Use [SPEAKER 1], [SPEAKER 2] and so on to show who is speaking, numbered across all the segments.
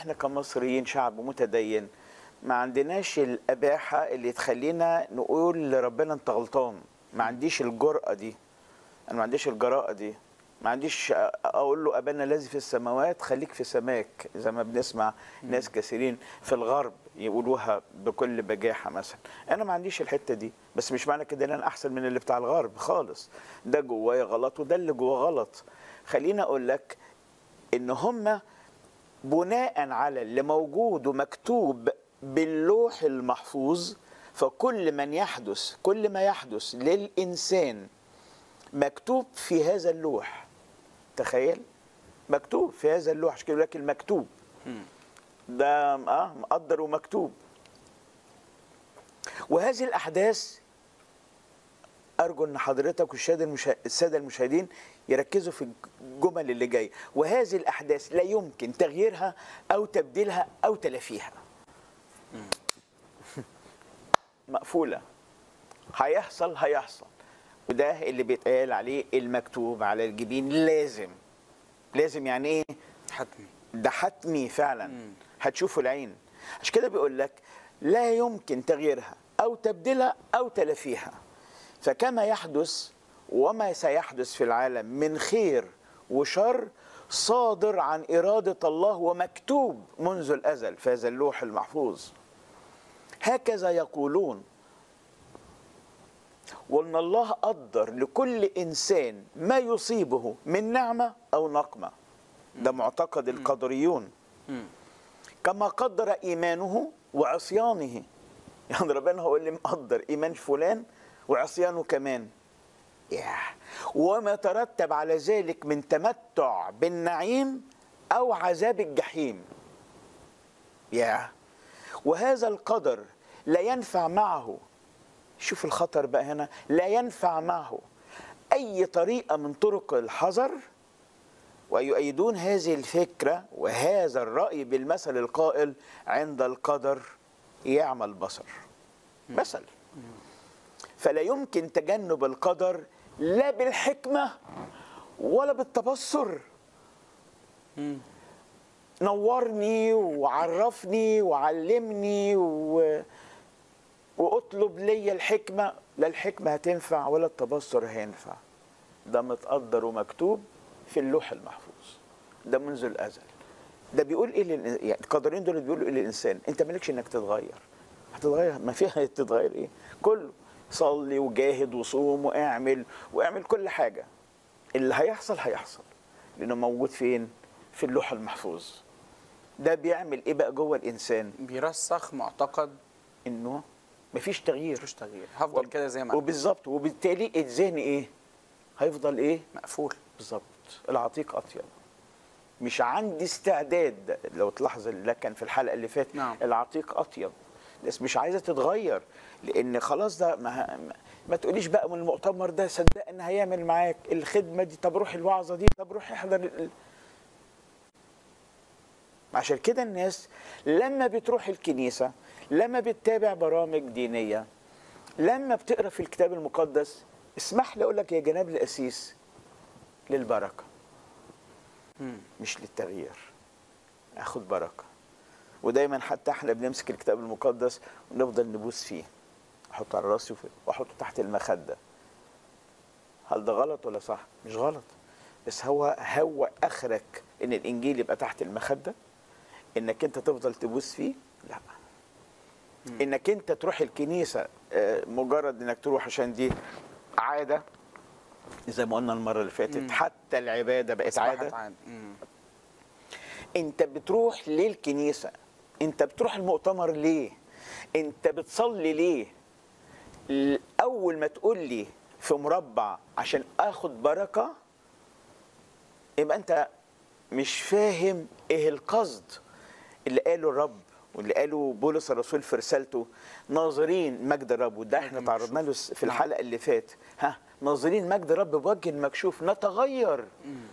[SPEAKER 1] احنا كمصريين شعب متدين ما عندناش الاباحه اللي تخلينا نقول لربنا انت غلطان ما عنديش الجرأه دي انا ما عنديش الجراءه دي ما عنديش اقول له ابانا الذي في السماوات خليك في سماك زي ما بنسمع ناس كثيرين في الغرب يقولوها بكل بجاحه مثلا انا ما عنديش الحته دي بس مش معنى كده ان انا احسن من اللي بتاع الغرب خالص ده جوايا غلط وده اللي جواه غلط خليني اقول لك ان هم بناء على اللي موجود ومكتوب باللوح المحفوظ فكل من يحدث كل ما يحدث للإنسان مكتوب في هذا اللوح تخيل مكتوب في هذا اللوح عشان كده يقول لك المكتوب ده اه مقدر ومكتوب وهذه الأحداث أرجو أن حضرتك والسادة المشا... السادة المشاهدين يركزوا في الجمل اللي جاية وهذه الأحداث لا يمكن تغييرها أو تبديلها أو تلافيها مقفولة هيحصل هيحصل وده اللي بيتقال عليه المكتوب على الجبين لازم لازم يعني ايه
[SPEAKER 2] حتمي
[SPEAKER 1] ده حتمي فعلا هتشوفه العين عشان كده بيقول لك لا يمكن تغييرها او تبديلها او تلافيها فكما يحدث وما سيحدث في العالم من خير وشر صادر عن إرادة الله ومكتوب منذ الأزل في هذا اللوح المحفوظ هكذا يقولون وأن الله قدر لكل إنسان ما يصيبه من نعمة أو نقمة ده معتقد القدريون كما قدر إيمانه وعصيانه يعني ربنا هو اللي مقدر إيمان فلان وعصيانه كمان ياه. وما ترتب على ذلك من تمتع بالنعيم أو عذاب الجحيم ياه وهذا القدر لا ينفع معه شوف الخطر بقى هنا لا ينفع معه أي طريقة من طرق الحذر ويؤيدون هذه الفكرة وهذا الرأي بالمثل القائل عند القدر يعمى البصر مثل فلا يمكن تجنب القدر لا بالحكمة ولا بالتبصر نورني وعرفني وعلمني و... واطلب لي الحكمة لا الحكمة هتنفع ولا التبصر هينفع ده متقدر ومكتوب في اللوح المحفوظ ده منذ الأزل ده بيقول ايه لل... يعني القدرين دول بيقولوا ايه للانسان انت مالكش انك تتغير هتتغير ما فيها تتغير ايه كله صلي وجاهد وصوم واعمل واعمل كل حاجه اللي هيحصل هيحصل لانه موجود فين في اللوح المحفوظ ده بيعمل ايه بقى جوه الانسان
[SPEAKER 2] بيرسخ معتقد
[SPEAKER 1] انه مفيش تغيير
[SPEAKER 2] مفيش تغيير هفضل
[SPEAKER 1] وب-
[SPEAKER 2] كده زي ما أنا.
[SPEAKER 1] وبالظبط وبالتالي الذهن ايه هيفضل ايه
[SPEAKER 2] مقفول
[SPEAKER 1] بالظبط العتيق اطيب مش عندي استعداد لو تلاحظ اللي كان في الحلقه اللي فاتت
[SPEAKER 2] نعم.
[SPEAKER 1] العتيق اطيب الناس مش عايزه تتغير لان خلاص ده ما, ما, ما تقوليش بقى من المؤتمر ده صدق ان هيعمل معاك الخدمه دي طب روح الوعظه دي طب روح احضر ال- عشان كده الناس لما بتروح الكنيسه لما بتتابع برامج دينيه لما بتقرا في الكتاب المقدس اسمح لي اقول لك يا جناب القسيس للبركه مش للتغيير اخد بركه ودايما حتى احنا بنمسك الكتاب المقدس ونفضل نبوس فيه احطه على راسي وفي- واحطه تحت المخده هل ده غلط ولا صح مش غلط بس هو هو اخرك ان الانجيل يبقى تحت المخده انك انت تفضل تبوس فيه لا انك انت تروح الكنيسه آه، مجرد انك تروح عشان دي عاده زي ما قلنا المره اللي فاتت حتى العباده بقت
[SPEAKER 2] أصبحت
[SPEAKER 1] عاده
[SPEAKER 2] عادة. مم.
[SPEAKER 1] انت بتروح ليه الكنيسه انت بتروح المؤتمر ليه انت بتصلي ليه ال- اول ما تقول لي في مربع عشان اخد بركه يبقى انت مش فاهم ايه القصد اللي قاله الرب واللي قاله بولس الرسول في رسالته ناظرين مجد الرب وده احنا
[SPEAKER 2] مجد
[SPEAKER 1] تعرضنا له
[SPEAKER 2] مكشوف.
[SPEAKER 1] في
[SPEAKER 2] نعم.
[SPEAKER 1] الحلقه اللي فات ها ناظرين مجد الرب بوجه مكشوف نتغير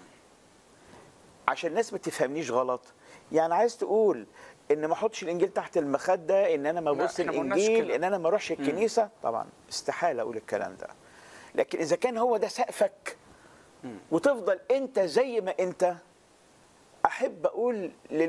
[SPEAKER 1] عشان الناس ما تفهمنيش غلط يعني عايز تقول ان ما احطش الانجيل تحت المخده ان انا ما
[SPEAKER 2] لا،
[SPEAKER 1] ابص
[SPEAKER 2] إحنا ما قلناش
[SPEAKER 1] الانجيل
[SPEAKER 2] كده.
[SPEAKER 1] ان انا ما اروحش الكنيسه طبعا استحاله اقول الكلام ده لكن اذا كان هو ده سقفك وتفضل انت زي ما انت احب اقول لل